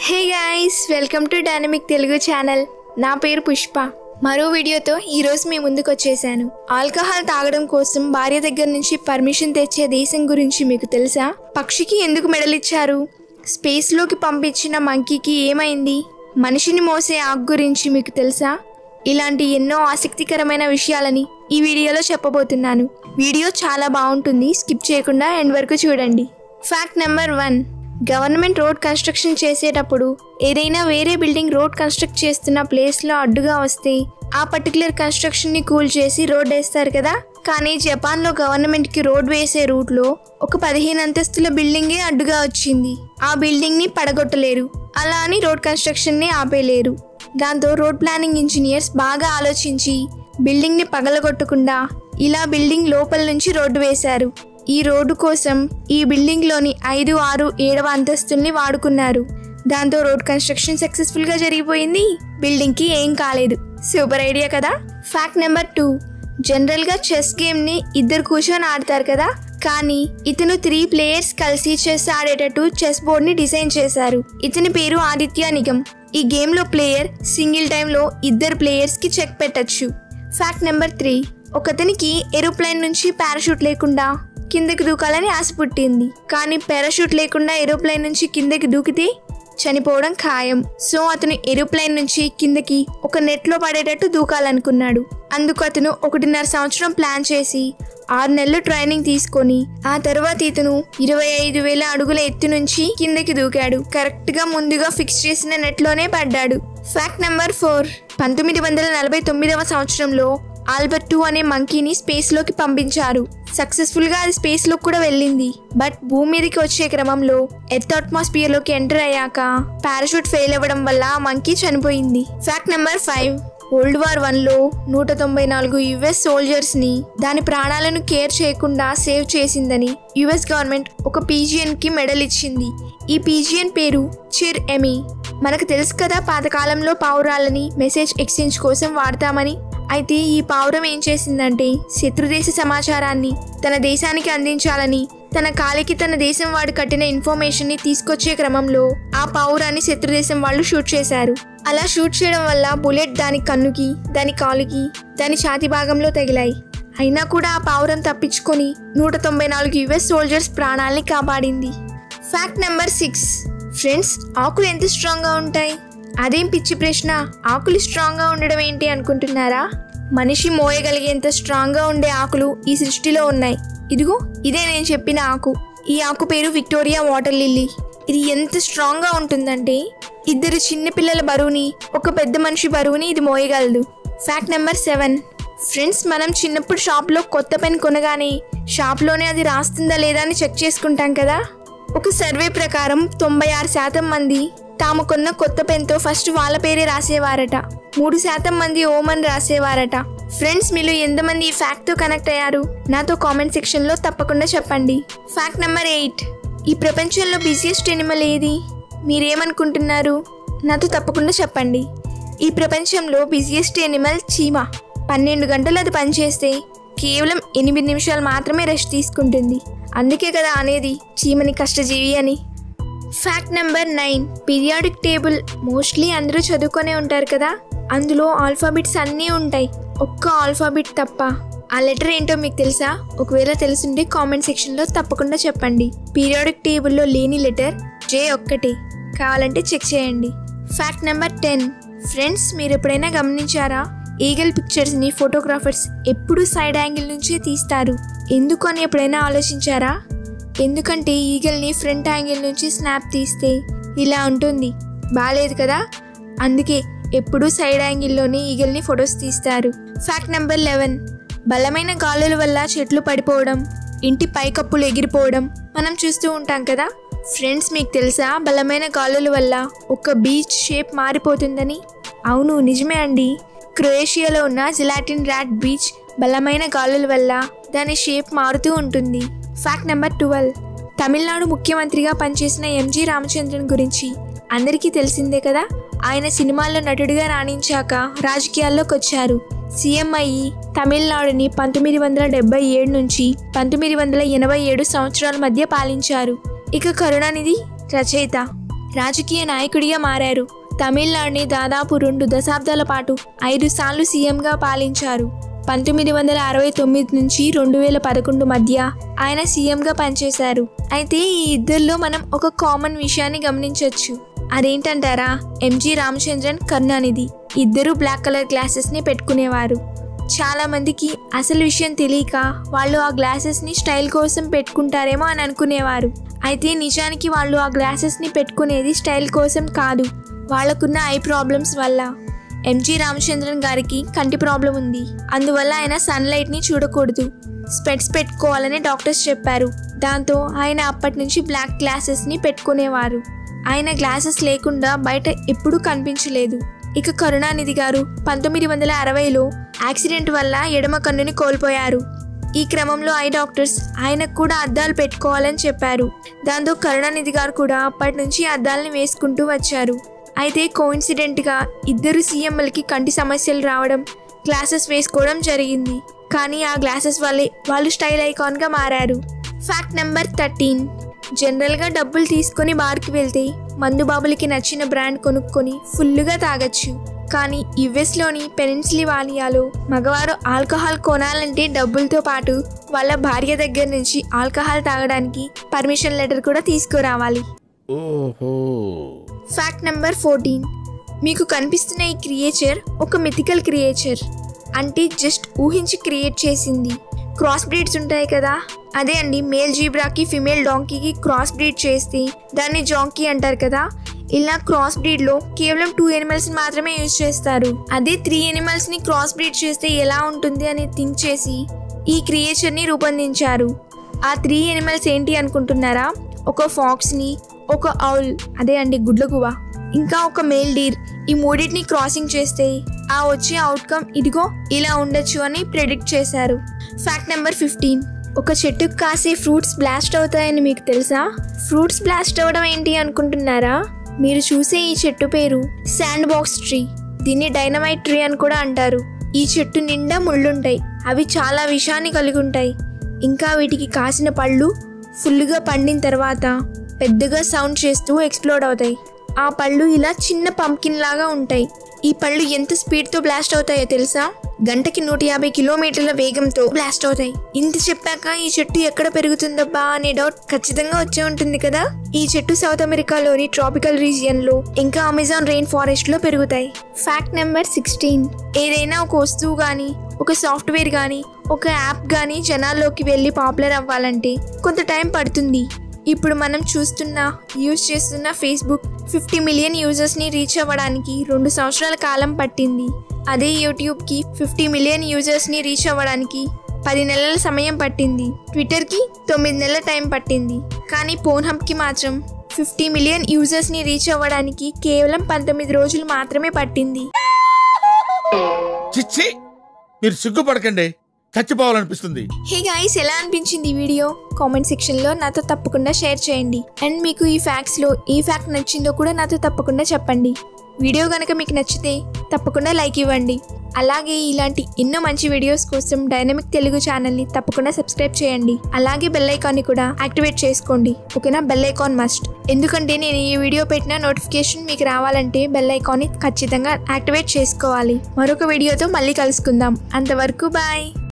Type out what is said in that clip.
hey guys welcome to dynamic Telugu channel నా పేరు పుష్ప మరో వీడియోతో ఈరోజు మీ ముందుకు వచ్చేసాను ఆల్కహాల్ తాగడం కోసం భార్య దగ్గర నుంచి పర్మిషన్ తెచ్చే దేశం గురించి మీకు తెలుసా పక్షికి ఎందుకు మెడల్ ఇచ్చారు స్పేస్లోకి పంపించిన మంకీకి ఏమైంది మనిషిని మోసే ఆకు గురించి మీకు తెలుసా ఇలాంటి ఎన్నో ఆసక్తికరమైన విషయాలని ఈ వీడియోలో చెప్పబోతున్నాను వీడియో చాలా బాగుంటుంది స్కిప్ చేయకుండా ఎండ్ వరకు చూడండి fact number one government road construction చేసేటప్పుడు ఏదైనా వేరే బిల్డింగ్ రోడ్ కన్స్ట్రక్ట్ చేస్తున్న ప్లేస్లో అడ్డుగా వస్తే ఆ పర్టికులర్ కన్స్ట్రక్షన్ని కూల్ చేసి రోడ్ వేస్తారు కదా కానీ జపాన్లో గవర్నమెంట్కి రోడ్ వేసే రూట్లో ఒక పదిహేను అంతస్తుల బిల్డింగే అడ్డుగా వచ్చింది ఆ బిల్డింగ్ని పడగొట్టలేరు అలా అని రోడ్ కన్స్ట్రక్షన్ని ఆపేలేరు దాంతో రోడ్ ప్లానింగ్ ఇంజనీర్స్ బాగా ఆలోచించి బిల్డింగ్ని పగలగొట్టకుండా ఇలా బిల్డింగ్ లోపల నుంచి రోడ్డు వేశారు ఈ రోడ్డు కోసం ఈ బిల్డింగ్లోని ఐదు ఆరు ఏడవ అంతస్తుల్ని వాడుకున్నారు దాంతో రోడ్ కన్స్ట్రక్షన్ సక్సెస్ఫుల్గా జరిగిపోయింది బిల్డింగ్కి ఏం కాలేదు సూపర్ ఐడియా కదా ఫ్యాక్ట్ నెంబర్ టూ జనరల్గా చెస్ గేమ్ని ఇద్దరు కూర్చొని ఆడతారు కదా కానీ ఇతను త్రీ ప్లేయర్స్ కలిసి చెస్ ఆడేటట్టు చెస్ బోర్డ్ని డిజైన్ చేశారు ఇతని పేరు ఆదిత్య నిగమ్ ఈ గేమ్లో ప్లేయర్ సింగిల్ టైంలో ఇద్దరు ప్లేయర్స్కి చెక్ పెట్టచ్చు ఫ్యాక్ట్ నెంబర్ త్రీ ఒకతనికి ఏరోప్లేన్ నుంచి పారాషూట్ లేకుండా కిందకి దూకాలని ఆశ పుట్టింది కానీ పారాషూట్ లేకుండా ఏరోప్లేన్ నుంచి కిందకి దూకితే చనిపోవడం ఖాయం సో అతను ఏరోప్లేన్ నుంచి కిందకి ఒక నెట్లో పడేటట్టు దూకాలనుకున్నాడు అందుకు అతను ఒకటిన్నర సంవత్సరం ప్లాన్ చేసి ఆరు నెలలు ట్రైనింగ్ తీసుకొని ఆ తర్వాత ఇతను ఇరవై ఐదు వేల అడుగుల ఎత్తు నుంచి కిందకి దూకాడు కరెక్ట్ గా ముందుగా ఫిక్స్ చేసిన నెట్లోనే పడ్డాడు ఫ్యాక్ట్ నెంబర్ ఫోర్ పంతొమ్మిది వందల నలభై తొమ్మిదవ సంవత్సరంలో ఆల్బర్ట్ టూ అనే మంకీని స్పేస్లోకి పంపించారు సక్సెస్ఫుల్గా అది స్పేస్లోకి కూడా వెళ్ళింది బట్ భూమి మీదకి వచ్చే క్రమంలో ఎర్త్ అట్మాస్ఫియర్లోకి ఎంటర్ అయ్యాక పారాషూట్ ఫెయిల్ అవ్వడం వల్ల ఆ మంకీ చనిపోయింది fact number five world war వన్లో నూట తొంభై నాలుగు యుఎస్ సోల్జర్స్ని దాని ప్రాణాలను కేర్ చేయకుండా సేవ్ చేసిందని యుఎస్ గవర్నమెంట్ ఒక పీజియన్కి మెడల్ ఇచ్చింది ఈ పీజియన్ పేరు చిర్ ఎమి మనకు తెలుసు కదా పాతకాలంలో పావురాలని మెసేజ్ ఎక్స్చేంజ్ కోసం వాడతామని అయితే ఈ పావురం ఏం చేసిందంటే శత్రుదేశ సమాచారాన్ని తన దేశానికి అందించాలని తన కాలికి తన దేశం వాడు కట్టిన ఇన్ఫర్మేషన్ ని తీసుకొచ్చే క్రమంలో ఆ పావురాన్ని శత్రుదేశం వాళ్ళు షూట్ చేశారు అలా షూట్ చేయడం వల్ల బుల్లెట్ దాని కన్నుకి దాని కాలుకి దాని ఛాతి భాగంలో తగిలాయి అయినా కూడా ఆ పావురం తప్పించుకొని నూట తొంభై నాలుగు యుఎస్ సోల్జర్స్ ప్రాణాల్ని కాపాడింది ఫ్యాక్ట్ నెంబర్ సిక్స్ ఫ్రెండ్స్ ఆకులు ఎంత స్ట్రాంగ్గా ఉంటాయి అదేం పిచ్చి ప్రశ్న ఆకులు స్ట్రాంగ్గా ఉండడం ఏంటి అనుకుంటున్నారా మనిషి మోయగలిగేంత స్ట్రాంగ్గా ఉండే ఆకులు ఈ సృష్టిలో ఉన్నాయి ఇదిగో ఇదే నేను చెప్పిన ఆకు ఈ ఆకు పేరు విక్టోరియా వాటర్ లిల్లీ ఇది ఎంత స్ట్రాంగ్గా ఉంటుందంటే ఇద్దరు చిన్న పిల్లల బరువుని ఒక పెద్ద మనిషి బరువుని ఇది మోయగలదు ఫ్యాక్ట్ నెంబర్ సెవెన్ ఫ్రెండ్స్ మనం చిన్నప్పుడు షాప్లో కొత్త పెన్ కొనగానే షాప్లోనే అది రాస్తుందా లేదా అని చెక్ చేసుకుంటాం కదా ఒక సర్వే ప్రకారం తొంభై ఆరు శాతం మంది తాము కొన్న కొత్త పెన్తో ఫస్ట్ వాళ్ళ పేరే రాసేవారట మూడు శాతం మంది ఓమన్ రాసేవారట ఫ్రెండ్స్ మీలో ఎంతమంది ఈ ఫ్యాక్ట్తో కనెక్ట్ అయ్యారు నాతో కామెంట్ సెక్షన్లో తప్పకుండా చెప్పండి ఫ్యాక్ట్ నెంబర్ ఎయిట్ ఈ ప్రపంచంలో బిజియెస్ట్ ఎనిమల్ ఏది మీరేమనుకుంటున్నారు నాతో తప్పకుండా చెప్పండి ఈ ప్రపంచంలో బిజియెస్ట్ ఎనిమల్ చీమ పన్నెండు గంటలు అది పనిచేస్తే కేవలం ఎనిమిది నిమిషాలు మాత్రమే రెస్ట్ తీసుకుంటుంది అందుకే కదా అనేది చీమని కష్టజీవి అని fact number nine periodic table mostly అందరూ చదువుకొనే ఉంటారు కదా అందులో ఆల్ఫాబెట్స్ అన్నీ ఉంటాయి ఒక్క ఆల్ఫాబెట్ తప్ప ఆ లెటర్ ఏంటో మీకు తెలుసా ఒకవేళ తెలుసుంటే కామెంట్ సెక్షన్లో తప్పకుండా చెప్పండి పీరియాడిక్ టేబుల్లో లేని లెటర్ జే ఒక్కటే కావాలంటే చెక్ చేయండి ఫ్యాక్ట్ నెంబర్ టెన్ ఫ్రెండ్స్ మీరు ఎప్పుడైనా గమనించారా ఈగల్ పిక్చర్స్ని ఫోటోగ్రాఫర్స్ ఎప్పుడూ సైడ్ యాంగిల్ నుంచే తీస్తారు ఎందుకు అని ఎప్పుడైనా ఆలోచించారా ఎందుకంటే ఈగల్ని ఫ్రంట్ యాంగిల్ నుంచి స్నాప్ తీస్తే ఇలా ఉంటుంది బాగాలేదు కదా అందుకే ఎప్పుడూ సైడ్ యాంగిల్లోనే ఈగల్ని ఫొటోస్ తీస్తారు ఫ్యాక్ట్ నెంబర్ లెవెన్ బలమైన గాలుల వల్ల చెట్లు పడిపోవడం ఇంటి పైకప్పులు ఎగిరిపోవడం మనం చూస్తూ ఉంటాం కదా ఫ్రెండ్స్ మీకు తెలుసా బలమైన గాలుల వల్ల ఒక బీచ్ షేప్ మారిపోతుందని అవును నిజమే అండి క్రొయేషియాలో ఉన్న జిలాటిన్ ర్యాట్ బీచ్ బలమైన గాలుల వల్ల దాని షేప్ మారుతూ ఉంటుంది ఫ్యాక్ట్ నెంబర్ ట్వెల్వ్ తమిళనాడు ముఖ్యమంత్రిగా పనిచేసిన ఎంజి రామచంద్రన్ గురించి అందరికీ తెలిసిందే కదా ఆయన సినిమాల్లో నటుడిగా రాణించాక రాజకీయాల్లోకి వచ్చారు సీఎం అయ్యి తమిళనాడుని పంతొమ్మిది వందల డెబ్బై ఏడు నుంచి పంతొమ్మిది వందల ఎనభై ఏడు సంవత్సరాల మధ్య పాలించారు ఇక కరుణానిధి రచయిత రాజకీయ నాయకుడిగా మారారు తమిళనాడుని దాదాపు రెండు దశాబ్దాల పాటు ఐదు సార్లు సీఎంగా పాలించారు పంతొమ్మిది వందల అరవై తొమ్మిది నుంచి రెండు వేల పదకొండు మధ్య ఆయన సీఎంగా పనిచేశారు అయితే ఈ ఇద్దరిలో మనం ఒక కామన్ విషయాన్ని గమనించవచ్చు అదేంటంటారా ఎంజి రామచంద్రన్ కరుణానిధి ఇద్దరు బ్లాక్ కలర్ గ్లాసెస్ని పెట్టుకునేవారు చాలా మందికి అసలు విషయం తెలియక వాళ్ళు ఆ గ్లాసెస్ని స్టైల్ కోసం పెట్టుకుంటారేమో అని అనుకునేవారు అయితే నిజానికి వాళ్ళు ఆ గ్లాసెస్ని పెట్టుకునేది స్టైల్ కోసం కాదు వాళ్ళకున్న ఐ ప్రాబ్లమ్స్ వల్ల ఎంజి రామచంద్రన్ గారికి కంటి ప్రాబ్లం ఉంది అందువల్ల ఆయన సన్లైట్ని చూడకూడదు స్పెట్స్ పెట్టుకోవాలని డాక్టర్స్ చెప్పారు దాంతో ఆయన అప్పటి నుంచి బ్లాక్ గ్లాసెస్ని పెట్టుకునేవారు ఆయన గ్లాసెస్ లేకుండా బయట ఎప్పుడూ కనిపించలేదు ఇక కరుణానిధి గారు పంతొమ్మిది వందల అరవైలో యాక్సిడెంట్ వల్ల ఎడమ కన్నుని కోల్పోయారు ఈ క్రమంలో ఐ డాక్టర్స్ ఆయనకు కూడా అద్దాలు పెట్టుకోవాలని చెప్పారు దాంతో కరుణానిధి గారు కూడా అప్పటి నుంచి అద్దాలని వేసుకుంటూ వచ్చారు అయితే కోయిన్సిడెంట్గా ఇద్దరు సీఎంలకి కంటి సమస్యలు రావడం గ్లాసెస్ వేసుకోవడం జరిగింది కానీ ఆ గ్లాసెస్ వల్లే వాళ్ళు స్టైల్ ఐకాన్గా మారారు ఫ్యాక్ట్ నెంబర్ థర్టీన్ జనరల్గా డబ్బులు తీసుకొని బార్కి వెళ్తే మందు బాబులకి నచ్చిన బ్రాండ్ కొనుక్కొని ఫుల్లుగా తాగొచ్చు కానీ యుఎస్లోని పెనిన్సిలివానియాలో మగవారు ఆల్కహాల్ కొనాలంటే డబ్బులతో పాటు వాళ్ళ భార్య దగ్గర నుంచి ఆల్కహాల్ తాగడానికి పర్మిషన్ లెటర్ కూడా తీసుకురావాలి ఓహో ఫ్యాక్ట్ నెంబర్ ఫోర్టీన్ మీకు కనిపిస్తున్న ఈ క్రియేచర్ ఒక మిథికల్ క్రియేచర్ అంటే జస్ట్ ఊహించి క్రియేట్ చేసింది క్రాస్ బ్రీడ్స్ ఉంటాయి కదా అదే అండి మేల్ జీబ్రాకి ఫిమేల్ డాంకీకి క్రాస్ బ్రీడ్ చేస్తే దాన్ని జాంకీ అంటారు కదా ఇలా క్రాస్ బ్రీడ్లో కేవలం టూ ఎనిమల్స్ మాత్రమే యూజ్ చేస్తారు అదే త్రీ ఎనిమల్స్ని క్రాస్ బ్రీడ్ చేస్తే ఎలా ఉంటుంది అని థింక్ చేసి ఈ క్రియేచర్ని రూపొందించారు ఆ త్రీ ఎనిమల్స్ ఏంటి అనుకుంటున్నారా ఒక ఫాక్స్ని ఒక ఔల్ అదే అండి గుడ్లగువ ఇంకా ఒక మేల్ డీర్ ఈ మూడింటిని క్రాసింగ్ చేస్తే ఆ వచ్చే అవుట్కమ్ ఇదిగో ఇలా ఉండొచ్చు అని ప్రెడిక్ట్ చేశారు ఫ్యాక్ట్ నెంబర్ ఫిఫ్టీన్ ఒక చెట్టుకు కాసే ఫ్రూట్స్ బ్లాస్ట్ అవుతాయని మీకు తెలుసా ఫ్రూట్స్ బ్లాస్ట్ అవ్వడం ఏంటి అనుకుంటున్నారా మీరు చూసే ఈ చెట్టు పేరు శాండ్ బాక్స్ ట్రీ దీన్ని డైనమైట్ ట్రీ అని కూడా అంటారు ఈ చెట్టు నిండా ముళ్ళుంటాయి అవి చాలా విషాన్ని కలిగి ఉంటాయి ఇంకా వీటికి కాసిన పళ్ళు ఫుల్గా పండిన తర్వాత పెద్దగా సౌండ్ చేస్తూ ఎక్స్ప్లోడ్ అవుతాయి ఆ పళ్ళు ఇలా చిన్న పంకిన్ లాగా ఉంటాయి ఈ పళ్ళు ఎంత స్పీడ్తో బ్లాస్ట్ అవుతాయో తెలుసా గంటకి నూట యాభై కిలోమీటర్ల వేగంతో బ్లాస్ట్ అవుతాయి ఇంత చెప్పాక ఈ చెట్టు ఎక్కడ పెరుగుతుందబ్బా అనే డౌట్ ఖచ్చితంగా వచ్చే ఉంటుంది కదా ఈ చెట్టు సౌత్ అమెరికాలోని ట్రాపికల్ రీజియన్ లో ఇంకా అమెజాన్ రెయిన్ ఫారెస్ట్ లో పెరుగుతాయి ఫ్యాక్ట్ నెంబర్ సిక్స్టీన్ ఏదైనా ఒక వస్తువు కానీ ఒక సాఫ్ట్వేర్ కానీ ఒక యాప్ కానీ జనాల్లోకి వెళ్ళి పాపులర్ అవ్వాలంటే కొంత టైం పడుతుంది ఇప్పుడు మనం చూస్తున్న యూజ్ చేస్తున్న ఫేస్బుక్ ఫిఫ్టీ మిలియన్ యూజర్స్ని రీచ్ అవ్వడానికి రెండు సంవత్సరాల కాలం పట్టింది అదే యూట్యూబ్కి ఫిఫ్టీ మిలియన్ యూజర్స్ని రీచ్ అవ్వడానికి పది నెలల సమయం పట్టింది ట్విట్టర్కి తొమ్మిది నెలల టైం పట్టింది కానీ హబ్కి మాత్రం ఫిఫ్టీ మిలియన్ యూజర్స్ని రీచ్ అవ్వడానికి కేవలం పంతొమ్మిది రోజులు మాత్రమే పట్టింది చిచ్చి మీరు సిగ్గుపడకండి చచ్చిపోవాలనిపిస్తుంది హే గాయస్ ఎలా అనిపించింది ఈ వీడియో కామెంట్ సెక్షన్లో నాతో తప్పకుండా షేర్ చేయండి అండ్ మీకు ఈ ఫ్యాక్ట్స్లో ఏ ఫ్యాక్ట్ నచ్చిందో కూడా నాతో తప్పకుండా చెప్పండి వీడియో కనుక మీకు నచ్చితే తప్పకుండా లైక్ ఇవ్వండి అలాగే ఇలాంటి ఎన్నో మంచి వీడియోస్ కోసం డైనమిక్ తెలుగు ఛానల్ని తప్పకుండా సబ్స్క్రైబ్ చేయండి అలాగే బెల్ ఐకాన్ని కూడా యాక్టివేట్ చేసుకోండి ఓకేనా బెల్ ఐకాన్ మస్ట్ ఎందుకంటే నేను ఈ వీడియో పెట్టిన నోటిఫికేషన్ మీకు రావాలంటే బెల్ ఐకాన్ని ఖచ్చితంగా యాక్టివేట్ చేసుకోవాలి మరొక వీడియోతో మళ్ళీ కలుసుకుందాం అంతవరకు బాయ్